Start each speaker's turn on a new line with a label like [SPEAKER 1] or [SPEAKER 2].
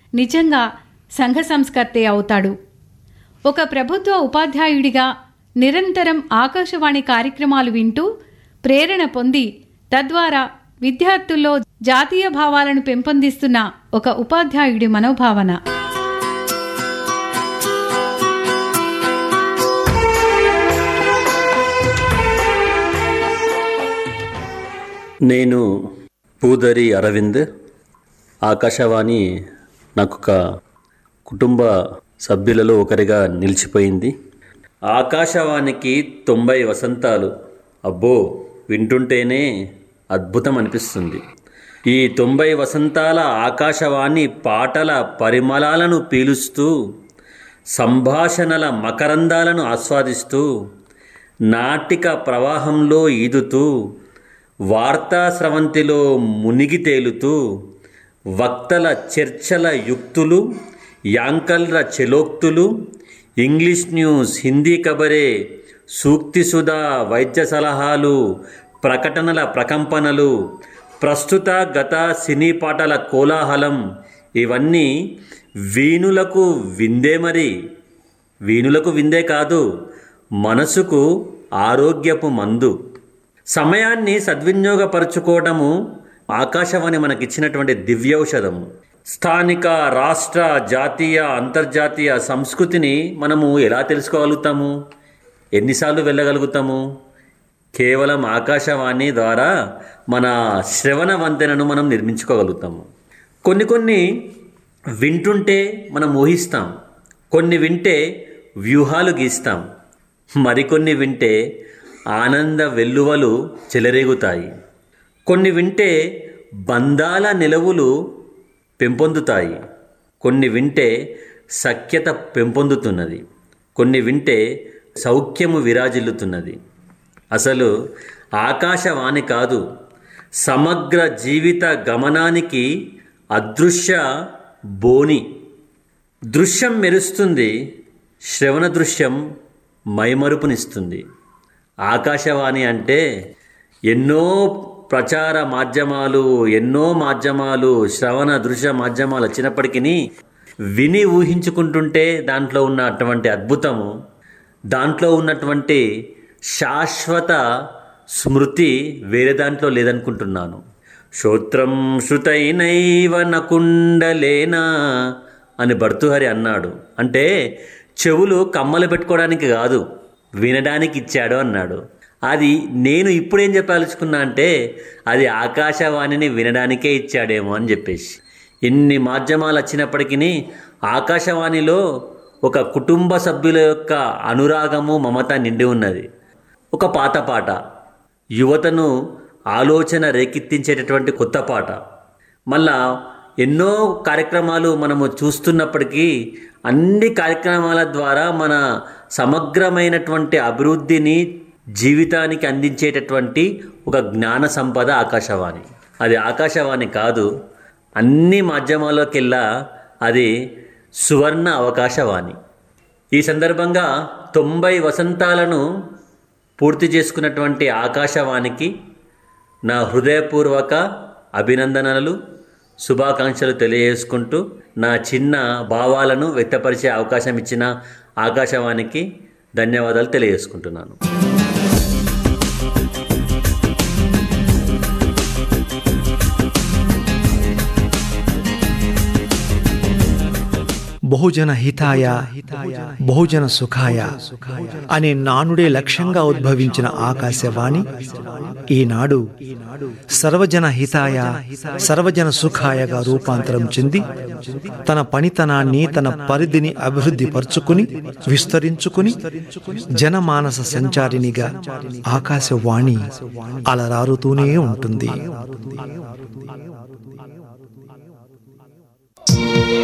[SPEAKER 1] నిజంగా సంఘ సంస్కర్తే అవుతాడు ఒక ప్రభుత్వ ఉపాధ్యాయుడిగా నిరంతరం ఆకాశవాణి కార్యక్రమాలు వింటూ ప్రేరణ పొంది తద్వారా విద్యార్థుల్లో జాతీయ భావాలను పెంపొందిస్తున్న ఒక ఉపాధ్యాయుడి మనోభావన
[SPEAKER 2] నేను పూదరి అరవింద్ ఆకాశవాణి నాకు ఒక కుటుంబ సభ్యులలో ఒకరిగా నిలిచిపోయింది ఆకాశవాణికి తొంభై వసంతాలు అబ్బో వింటుంటేనే అద్భుతం అనిపిస్తుంది ఈ తొంభై వసంతాల ఆకాశవాణి పాటల పరిమళాలను పీలుస్తూ సంభాషణల మకరందాలను ఆస్వాదిస్తూ నాటిక ప్రవాహంలో ఈదుతూ వార్తా స్రవంతిలో మునిగి తేలుతూ వక్తల చర్చల యుక్తులు యాంకల్ర చెలోక్తులు ఇంగ్లీష్ న్యూస్ హిందీ కబరే సూక్తి సుధా వైద్య సలహాలు ప్రకటనల ప్రకంపనలు ప్రస్తుత గత సినీ పాటల కోలాహలం ఇవన్నీ వీణులకు విందే మరి వీణులకు విందే కాదు మనసుకు ఆరోగ్యపు మందు సమయాన్ని సద్వినియోగపరచుకోవడము ఆకాశవాణి మనకిచ్చినటువంటి దివ్యౌషధము స్థానిక రాష్ట్ర జాతీయ అంతర్జాతీయ సంస్కృతిని మనము ఎలా తెలుసుకోగలుగుతాము ఎన్నిసార్లు వెళ్ళగలుగుతాము కేవలం ఆకాశవాణి ద్వారా మన శ్రవణ వంతెనను మనం నిర్మించుకోగలుగుతాము కొన్ని కొన్ని వింటుంటే మనం ఊహిస్తాం కొన్ని వింటే వ్యూహాలు గీస్తాం మరికొన్ని వింటే ఆనంద వెల్లువలు చెలరేగుతాయి కొన్ని వింటే బంధాల నిలవులు పెంపొందుతాయి కొన్ని వింటే సఖ్యత పెంపొందుతున్నది కొన్ని వింటే సౌఖ్యము విరాజిల్లుతున్నది అసలు ఆకాశవాణి కాదు సమగ్ర జీవిత గమనానికి అదృశ్య బోని దృశ్యం మెరుస్తుంది శ్రవణ దృశ్యం మైమరుపునిస్తుంది ఆకాశవాణి అంటే ఎన్నో ప్రచార మాధ్యమాలు ఎన్నో మాధ్యమాలు శ్రవణ దృశ్య మాధ్యమాలు వచ్చినప్పటికీ విని ఊహించుకుంటుంటే దాంట్లో ఉన్నటువంటి అద్భుతము దాంట్లో ఉన్నటువంటి శాశ్వత స్మృతి వేరే దాంట్లో లేదనుకుంటున్నాను శ్రోత్రం శృతైనైవ నకుండలేనా అని భర్తుహరి అన్నాడు అంటే చెవులు కమ్మలు పెట్టుకోవడానికి కాదు వినడానికి ఇచ్చాడు అన్నాడు అది నేను ఇప్పుడేం చెప్పాల్చుకున్నా అంటే అది ఆకాశవాణిని వినడానికే ఇచ్చాడేమో అని చెప్పేసి ఎన్ని మాధ్యమాలు వచ్చినప్పటికీ ఆకాశవాణిలో ఒక కుటుంబ సభ్యుల యొక్క అనురాగము మమత నిండి ఉన్నది ఒక పాత పాట యువతను ఆలోచన రేకెత్తించేటటువంటి కొత్త పాట మళ్ళా ఎన్నో కార్యక్రమాలు మనము చూస్తున్నప్పటికీ అన్ని కార్యక్రమాల ద్వారా మన సమగ్రమైనటువంటి అభివృద్ధిని జీవితానికి అందించేటటువంటి ఒక జ్ఞాన సంపద ఆకాశవాణి అది ఆకాశవాణి కాదు అన్ని మాధ్యమాల్లోకెల్లా అది సువర్ణ అవకాశవాణి ఈ సందర్భంగా తొంభై వసంతాలను పూర్తి చేసుకున్నటువంటి ఆకాశవాణికి నా హృదయపూర్వక అభినందనలు శుభాకాంక్షలు తెలియజేసుకుంటూ నా చిన్న భావాలను వ్యక్తపరిచే అవకాశం ఇచ్చిన ఆకాశవాణికి ధన్యవాదాలు తెలియజేసుకుంటున్నాను
[SPEAKER 3] బహుజన హితాయ బహుజన సుఖాయ అనే నానుడే లక్ష్యంగా ఉద్భవించిన ఆకాశవాణి ఈనాడు సర్వజన హితాయ సర్వజన సుఖాయగా రూపాంతరం చెంది తన పనితనాన్ని తన పరిధిని అభివృద్ధి పరుచుకుని విస్తరించుకుని జనమానస సంచారినిగా ఆకాశవాణి అలరారుతూనే ఉంటుంది